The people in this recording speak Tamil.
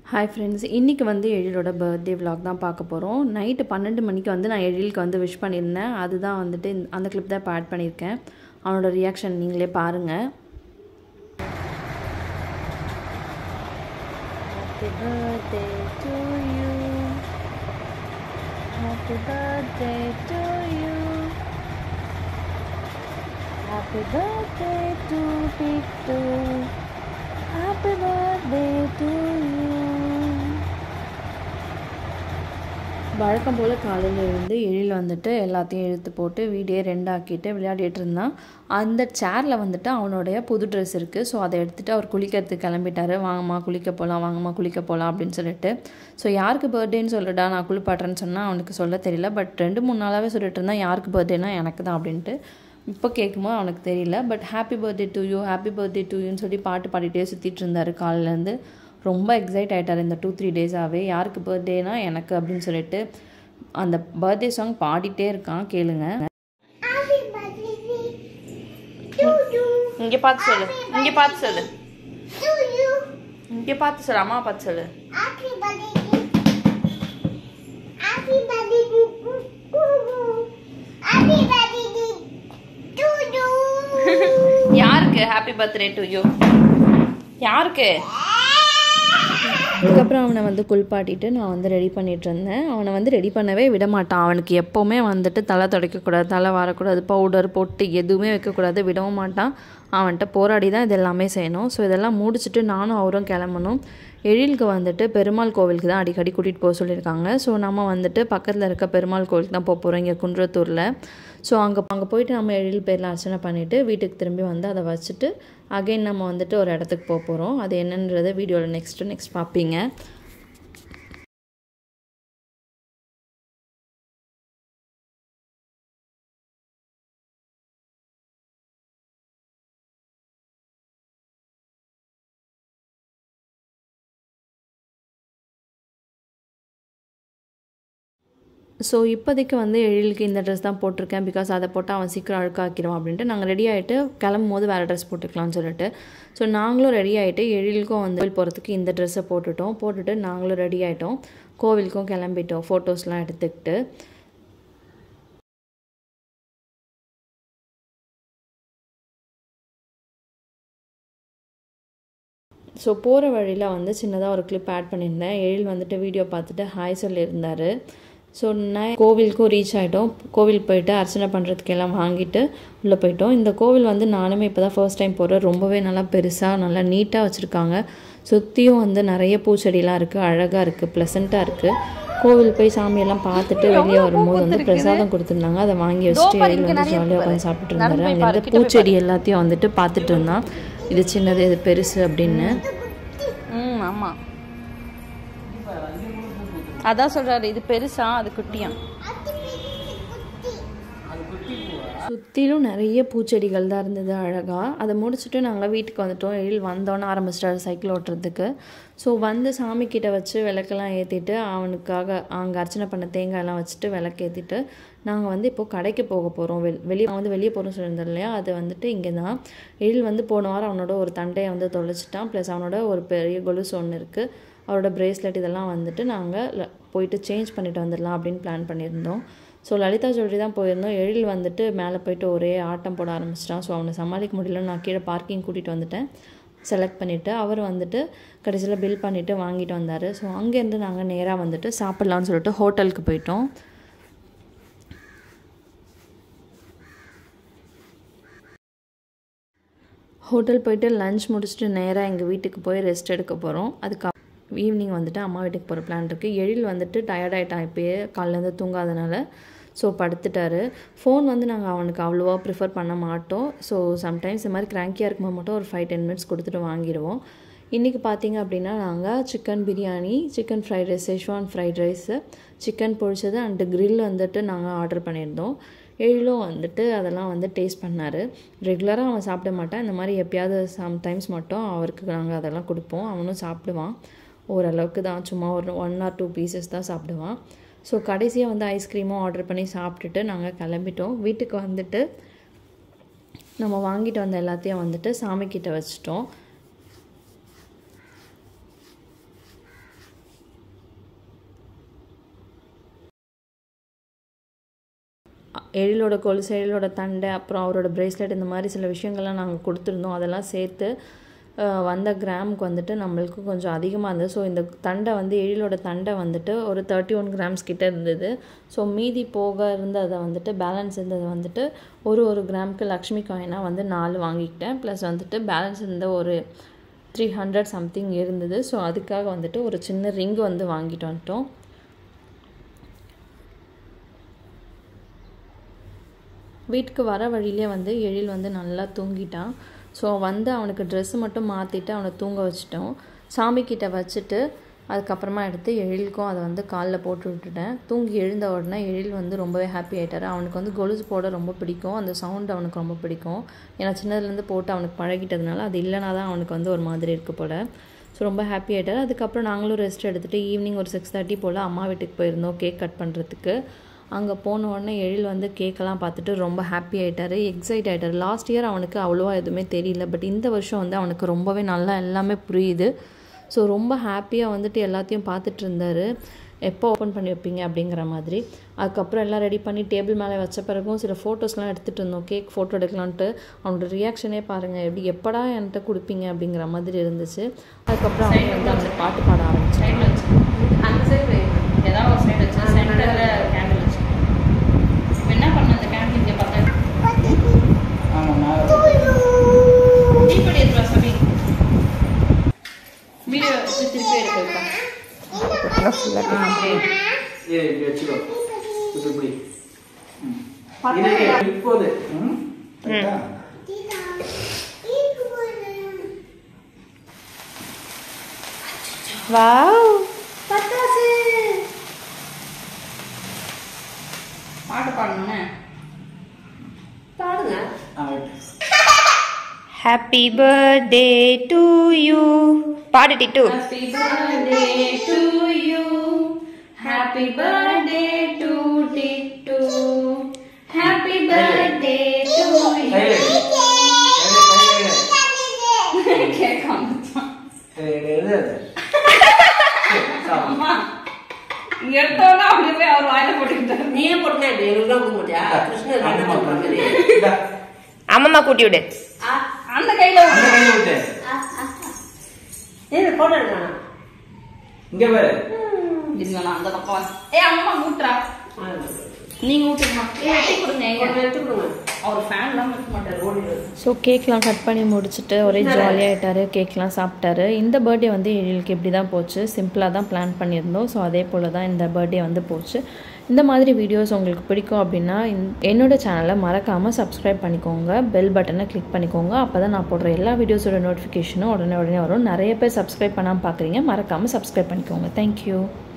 ஹாய் ஃப்ரெண்ட்ஸ் இன்றைக்கி வந்து எழிலோட பர்த்டே vlog தான் பார்க்க போகிறோம் நைட்டு பன்னெண்டு மணிக்கு வந்து நான் எழிலுக்கு வந்து விஷ் பண்ணியிருந்தேன் அதுதான் வந்துட்டு இந்த- அந்த கிளிப் தான் இப்போ ஆட் பண்ணியிருக்கேன் அவனோட ரியாக்ஷன் நீங்களே பாருங்கள் Happy birthday to you. Happy birthday to you. Happy birthday to Pitu. Happy birthday to you. வழக்கம் போல் காலையில் எழுந்து எழில் வந்துட்டு எல்லாத்தையும் இழுத்து போட்டு வீடியோ ரெண்டாக்கிட்டு விளையாடிட்டு இருந்தான் அந்த சேரில் வந்துட்டு அவனுடைய புது ட்ரெஸ் இருக்குது ஸோ அதை எடுத்துகிட்டு அவர் குளிக்கிறதுக்கு கிளம்பிட்டாரு வாங்கம்மா குளிக்க போகலாம் வாங்கம்மா குளிக்க போகலாம் அப்படின்னு சொல்லிட்டு ஸோ யாருக்கு பர்த்டேன்னு சொல்லிட்டா நான் குளிப்பாட்டுறேன்னு சொன்னால் அவனுக்கு சொல்ல தெரியல பட் ரெண்டு மூணு நாளாகவே சொல்லிட்டு இருந்தான் யாருக்கு பர்த்டேனா எனக்கு தான் அப்படின்ட்டு இப்போ கேட்கும்போது அவனுக்கு தெரியல but happy birthday to you happy birthday to யூன்னு சொல்லி பாட்டு பாடிட்டே சுற்றிட்டு இருந்தார் காலையிலேருந்து ரொம்ப எக்ஸைட் ஆகிட்டார் இந்த டூ த்ரீ டேஸாகவே யாருக்கு பர்த்டேனா எனக்கு அப்படின்னு சொல்லிட்டு அந்த பர்த்டே சாங் பாடிட்டே இருக்கான் கேளுங்க Happy birthday to you. இங்கே பார்த்து சொல்லு இங்கே பார்த்து சொல்லு To you. இங்கே பார்த்து சொல்லு அம்மா பார்த்து சொல்லு Happy birthday. Happy birthday to you. Happy birthday to you. யாருக்கு ஹாப்பி பர்த்டே டு யூ யாருக்கு அதுக்கப்புறம் அவனை வந்து குளிப்பாட்டிட்டு நான் வந்து ரெடி பண்ணிட்டு இருந்தேன் அவனை வந்து ரெடி பண்ணவே விட மாட்டான் அவனுக்கு எப்போவுமே வந்துட்டு தலை துடைக்கக்கூடாது தலை வாரக்கூடாது பவுடர் பொட்டு எதுவுமே வைக்கக்கூடாது விடவும் மாட்டான் அவன்கிட்ட போராடி தான் இது எல்லாமே செய்யணும் ஸோ இதெல்லாம் முடிச்சுட்டு நானும் அவரும் கிளம்பணும் எழிலுக்கு வந்துட்டு பெருமாள் கோவிலுக்கு தான் அடிக்கடி கூட்டிகிட்டு போக சொல்லியிருக்காங்க ஸோ நம்ம வந்துட்டு பக்கத்தில் இருக்க பெருமாள் கோவிலுக்கு தான் போக போகிறோம் இங்கே குன்றத்தூரில் ஸோ அங்கே அங்கே போயிட்டு நம்ம எழில் பேரில் அர்ச்சனை பண்ணிவிட்டு வீட்டுக்கு திரும்பி வந்து அதை வச்சுட்டு அகைன் நம்ம வந்துட்டு ஒரு இடத்துக்கு போக போகிறோம் அது என்னன்றதை வீடியோவில் நெக்ஸ்ட்டு நெக்ஸ்ட் பார்ப்பீங்க ஸோ இப்போதைக்கு வந்து எழிலுக்கு இந்த ட்ரெஸ் தான் போட்டிருக்கேன் பிகாஸ் அதை போட்டால் அவன் சீக்கிரம் அழுக்காக்கிடுவான் அப்படின்ட்டு நாங்கள் ரெடி ஆகிட்டு கிளம்பும் போது வேறு ட்ரெஸ் போட்டுக்கலாம்னு சொல்லிட்டு ஸோ நாங்களும் ரெடி ஆகிட்டு எழிலுக்கும் வந்து கோவில் போகிறதுக்கு இந்த ட்ரெஸ்ஸை போட்டுட்டோம் போட்டுட்டு நாங்களும் ரெடி ஆகிட்டோம் கோவிலுக்கும் கிளம்பிட்டோம் ஃபோட்டோஸ்லாம் எடுத்துக்கிட்டு ஸோ போகிற வழியில் வந்து சின்னதாக ஒரு கிளிப் ஆட் பண்ணியிருந்தேன் எழில் வந்துட்டு வீடியோ பார்த்துட்டு ஹாய் சொல்லியிருந்தார் ஸோ நான் கோவிலுக்கும் ரீச் ஆகிட்டோம் கோவில் போயிட்டு அர்ச்சனை பண்ணுறதுக்கு எல்லாம் வாங்கிட்டு உள்ளே போயிட்டோம் இந்த கோவில் வந்து நானுமே இப்போ தான் ஃபர்ஸ்ட் டைம் போகிறேன் ரொம்பவே நல்லா பெருசாக நல்லா நீட்டாக வச்சுருக்காங்க சுற்றியும் வந்து நிறைய பூச்செடிலாம் இருக்குது அழகாக இருக்குது ப்ளசண்ட்டாக இருக்குது கோவில் போய் சாமியெல்லாம் பார்த்துட்டு வெளியே வரும்போது வந்து பிரசாதம் கொடுத்துருந்தாங்க அதை வாங்கி வச்சுட்டு எழில் வந்து ஜாலியாக உட்காந்து சாப்பிட்டுட்டு இருந்தாரு அங்கே இருந்த பூச்செடி எல்லாத்தையும் வந்துட்டு பார்த்துட்டு இருந்தான் இது சின்னது இது பெருசு அப்படின்னு ம் ஆமாம் அதான் சொல்கிறாரு இது பெருசா அது குட்டியா சுற்றிலும் நிறைய பூச்செடிகள் தான் இருந்தது அழகாக அதை முடிச்சுட்டு நாங்கள் வீட்டுக்கு வந்துட்டோம் எழில் வந்தோன்னே ஆரம்பிச்சிட்டாரு சைக்கிள் ஓட்டுறதுக்கு ஸோ வந்து சாமி கிட்ட வச்சு விளக்கெல்லாம் ஏற்றிட்டு அவனுக்காக அங்கே அர்ச்சனை பண்ண தேங்காயெல்லாம் வச்சுட்டு விளக்கு ஏற்றிட்டு நாங்கள் வந்து இப்போது கடைக்கு போக போகிறோம் வெள் வெளியே நான் வந்து வெளியே போகிறோம்னு சொல்லியிருந்தேன் இல்லையா அது வந்துட்டு இங்கே தான் எழில் வந்து போன வாரம் அவனோட ஒரு தண்டையை வந்து தொலைச்சிட்டான் ப்ளஸ் அவனோட ஒரு பெரிய கொலுசு ஒன்று இருக்குது அவரோட பிரேஸ்லெட் இதெல்லாம் வந்துட்டு நாங்கள் போயிட்டு சேஞ்ச் பண்ணிட்டு வந்துடலாம் அப்படின்னு பிளான் பண்ணியிருந்தோம் ஸோ லலிதா ஜுவல்லரி தான் போயிருந்தோம் எழில் வந்துட்டு மேலே போயிட்டு ஒரே ஆட்டம் போட ஆரம்பிச்சிட்டான் ஸோ அவனை சமாளிக்க முடியல நான் கீழே பார்க்கிங் கூட்டிகிட்டு வந்துட்டேன் செலக்ட் பண்ணிவிட்டு அவர் வந்துட்டு கடைசியில் பில் பண்ணிவிட்டு வாங்கிட்டு வந்தார் ஸோ அங்கேருந்து நாங்கள் நேராக வந்துட்டு சாப்பிட்லான்னு சொல்லிட்டு ஹோட்டலுக்கு போயிட்டோம் ஹோட்டல் போயிட்டு லஞ்ச் முடிச்சுட்டு நேராக எங்கள் வீட்டுக்கு போய் ரெஸ்ட் எடுக்க போகிறோம் அதுக்கு ஈவினிங் வந்துட்டு அம்மா வீட்டுக்கு போகிற பிளான் இருக்குது எழில் வந்துட்டு டயர்ட் ஆகிட்டான் இப்போயே காலையிலேருந்து தூங்காதனால ஸோ படுத்துட்டாரு ஃபோன் வந்து நாங்கள் அவனுக்கு அவ்வளோவா ப்ரிஃபர் பண்ண மாட்டோம் ஸோ சம்டைம்ஸ் இந்த மாதிரி கிராங்கியாக இருக்கும்போது மட்டும் ஒரு ஃபைவ் டென் மினிட்ஸ் கொடுத்துட்டு வாங்கிடுவோம் இன்றைக்கி பார்த்தீங்க அப்படின்னா நாங்கள் chicken biryani chicken fried rice Schezwan fried rice chicken பொரிச்சது அண்டு grill வந்துட்டு நாங்கள் ஆர்டர் பண்ணியிருந்தோம் எழிலும் வந்துட்டு அதெல்லாம் வந்து டேஸ்ட் பண்ணார் ரெகுலராக அவன் சாப்பிட மாட்டான் இந்த மாதிரி எப்பயாவது சம்டைம்ஸ் மட்டும் அவருக்கு நாங்கள் அதெல்லாம் கொடுப்போம் அவனும் சாப்பிடுவான் ஓரளவுக்கு தான் சும்மா ஒரு ஒன் ஆர் டூ பீசஸ் தான் சாப்பிடுவான் ஸோ கடைசியாக வந்து ஐஸ்கிரீமும் ஆர்டர் பண்ணி சாப்பிட்டுட்டு நாங்கள் கிளம்பிட்டோம் வீட்டுக்கு வந்துட்டு நம்ம வாங்கிட்டு வந்த எல்லாத்தையும் வந்துட்டு சாமிக்கிட்ட வச்சிட்டோம் எழிலோட கொலுசு எழிலோட தண்டை அப்புறம் அவரோட பிரேஸ்லெட் இந்த மாதிரி சில விஷயங்கள்லாம் நாங்கள் கொடுத்துருந்தோம் அதெல்லாம் சேர்த்து அஹ், வந்த கிராமுக்கு வந்துட்டு நம்மளுக்கு கொஞ்சம் அதிகமாக இருந்தது ஸோ இந்த தண்டை வந்து எழிலோட தண்டை வந்துட்டு ஒரு தேர்ட்டி ஒன் கிராம்ஸ் கிட்ட இருந்தது ஸோ மீதி போக இருந்ததை வந்துட்டு பேலன்ஸ் இருந்ததை வந்துட்டு ஒரு ஒரு கிராமுக்கு லக்ஷ்மி காயினாக வந்து நாலு வாங்கிக்கிட்டேன் ப்ளஸ் வந்துட்டு பேலன்ஸ் இருந்த ஒரு த்ரீ ஹண்ட்ரட் சம்திங் இருந்தது ஸோ அதுக்காக வந்துட்டு ஒரு சின்ன ரிங் வந்து வாங்கிட்டு வந்துட்டோம் வீட்டுக்கு வர வழியிலே வந்து எழில் வந்து நல்லா தூங்கிட்டான் ஸோ வந்து அவனுக்கு ட்ரெஸ்ஸு மட்டும் மாற்றிட்டு அவனை தூங்க வச்சிட்டோம் சாமி கிட்ட வச்சுட்டு அதுக்கப்புறமா எடுத்து எழிலுக்கும் அதை வந்து காலில் போட்டு விட்டுட்டேன் தூங்கி எழுந்த உடனே எழில் வந்து ரொம்பவே ஹாப்பி ஆயிட்டாரு அவனுக்கு வந்து கொலுசு போட ரொம்ப பிடிக்கும் அந்த சவுண்ட் அவனுக்கு ரொம்ப பிடிக்கும் ஏன்னா சின்னதுலேருந்து போட்டு அவனுக்கு பழகிட்டதுனால அது இல்லைனா தான் அவனுக்கு வந்து ஒரு மாதிரி இருக்கு போல் ஸோ ரொம்ப ஹாப்பி ஆகிட்டார் அதுக்கப்புறம் நாங்களும் ரெஸ்ட் எடுத்துகிட்டு ஈவினிங் ஒரு சிக்ஸ் தேர்ட்டி போல் அம்மா வீட்டுக்கு போயிருந்தோம் கேக் கட் பண்ணுறதுக்கு அங்கே போன உடனே எழில் வந்து கேக்கெல்லாம் பார்த்துட்டு ரொம்ப ஹாப்பி ஆகிட்டாரு எக்ஸைட் ஆகிட்டார் லாஸ்ட் இயர் அவனுக்கு அவ்வளோவா எதுவுமே தெரியல பட் இந்த வருஷம் வந்து அவனுக்கு ரொம்பவே நல்லா எல்லாமே புரியுது ஸோ ரொம்ப ஹாப்பியாக வந்துட்டு எல்லாத்தையும் பார்த்துட்டு இருந்தார் எப்போ ஓப்பன் பண்ணி வைப்பீங்க அப்படிங்கிற மாதிரி அதுக்கப்புறம் எல்லாம் ரெடி பண்ணி டேபிள் மேலே வச்ச பிறகும் சில ஃபோட்டோஸ்லாம் எடுத்துகிட்டு இருந்தோம் கேக் ஃபோட்டோ எடுக்கலான்ட்டு அவனோட ரியாக்ஷனே பாருங்கள் எப்படி எப்படா என்கிட்ட கொடுப்பீங்க அப்படிங்கிற மாதிரி இருந்துச்சு அதுக்கப்புறம் அவன் வந்து அந்த பாட்டு பாட ஆரம்பிச்சான் சைடில் வச்சு அந்த சைடு ஏதாவது ஒரு சைடு வச்சு சென்டரில் கேண்டில் வச்சு இப்போ என்ன பண்ண அந்த கேண்டில் இங்கே பார்த்தா தீப்படி எடுத்து வா சபி வீடியோ திருப்பி எடுத்து வைப்பா ஆ அப்படியே இரு, இப்படி வச்சுக்கோ இப்படி இப்படி ம். இரு, இரு, இப்போது ம்? ரைட்டா? வாவ் பாட்டு பாடணும்னே பாடுங்க ah, right. Happy birthday to you பாடு டிட்டு Happy birthday to you. Happy birthday to Tittu. Happy birthday to guy you. எடு. எடு, கை எடு. கேட்காம எடு, எடு, எடு, எடு. சரி, சாப்பிடு. அம்மா இங்க எடுத்தோன்னா அப்படியே போய் அவர் வாயில போட்டுக்கிட்டாரு நீயே போட்டுனா இப்படி எங்களுக்கு தான் கொடுக்க மாட்டியா கிருஷ்ணர் அம்மா என்ன பண்ணு. பண்ணுறது இந்தா, அம்மம்மா கூட்டி விடு அந்த கையில அந்த கையில விட்டு. ஏய் போட்டோ எடுக்கலாம் இங்க பாரு இருங்க நான் அந்த பக்கம் வாசி ஏ அம்மா ஊட்டுறா நீங்க ஊட்டுமா ஏ வெட்டி கொடுங்க எங்க எடுத்து கொடுங்க அவர் ஃபேன்லாம் வைக்க மாட்டார் ஓடிடுவார் ஸோ கேக்லாம் கட் பண்ணி முடிச்சுட்டு ஒரே ஜாலியாகிட்டாரு கேக்லாம் சாப்பிட்டாரு இந்த பர்த்டே வந்து எழிலுக்கு இப்படி தான் போச்சு சிம்பிளாக தான் பிளான் பண்ணியிருந்தோம் ஸோ அதே போல் தான் இந்த பர்த்டே வந்து போச்சு இந்த மாதிரி வீடியோஸ் உங்களுக்கு பிடிக்கும் அப்படின்னா இந்த- என்னோட சேனலை மறக்காமல் சப்ஸ்கிரைப் பண்ணிக்கோங்க பெல் பட்டனை கிளிக் பண்ணிக்கோங்க அப்போ தான் நான் போடுற எல்லா வீடியோஸோட நோட்டிஃபிகேஷனும் உடனே உடனே வரும் நிறைய பேர் சப்ஸ்கிரைப் பண்ணாமல் பார்க்குறீங்க மறக்காமல் சப்ஸ்கிரைப் பண்ணிக்கோங்க தேங்க்யூ